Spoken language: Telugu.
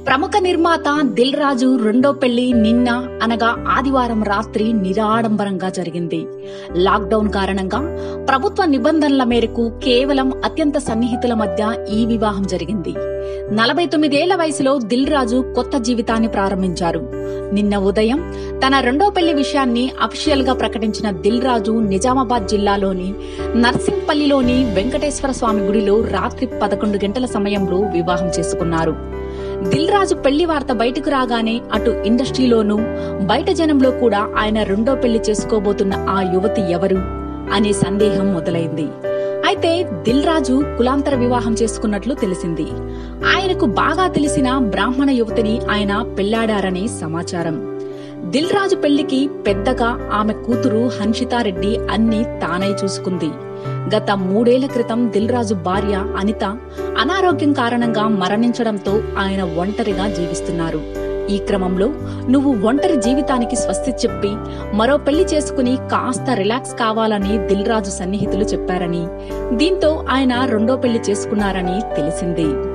ప్రముఖ నిర్మాత దిల్ రాజు రెండో పెళ్లి నిన్న అనగా ఆదివారం రాత్రి నిరాడంబరంగా జరిగింది లాక్డౌన్ కారణంగా ప్రభుత్వ నిబంధనల మేరకు కేవలం అత్యంత సన్నిహితుల మధ్య ఈ వివాహం జరిగింది నలభై తొమ్మిదేళ్ల వయసులో దిల్ రాజు కొత్త జీవితాన్ని ప్రారంభించారు నిన్న ఉదయం తన రెండో పెళ్లి విషయాన్ని అఫీషియల్ గా ప్రకటించిన దిల్ రాజు నిజామాబాద్ జిల్లాలోని నర్సింగ్పల్లిలోని వెంకటేశ్వర స్వామి గుడిలో రాత్రి పదకొండు గంటల సమయంలో వివాహం చేసుకున్నారు దిల్ రాజు పెళ్లి వార్త బయటకు రాగానే అటు ఇండస్ట్రీలోనూ బయట జనంలో కూడా ఆయన రెండో పెళ్లి చేసుకోబోతున్న ఆ యువతి ఎవరు అనే సందేహం మొదలైంది అయితే దిల్ రాజు కులాంతర వివాహం చేసుకున్నట్లు తెలిసింది ఆయనకు బాగా తెలిసిన బ్రాహ్మణ యువతిని ఆయన పెళ్లాడారని సమాచారం దిల్ రాజు పెళ్లికి పెద్దగా ఆమె కూతురు హన్షితారెడ్డి అన్ని తానై చూసుకుంది గత మూడేళ్ల క్రితం దిల్ రాజు భార్య అనిత అనారోగ్యం కారణంగా మరణించడంతో ఆయన ఒంటరిగా జీవిస్తున్నారు ఈ క్రమంలో నువ్వు ఒంటరి జీవితానికి స్వస్తి చెప్పి మరో పెళ్లి చేసుకుని కాస్త రిలాక్స్ కావాలని దిల్ రాజు సన్నిహితులు చెప్పారని దీంతో ఆయన రెండో పెళ్లి చేసుకున్నారని తెలిసింది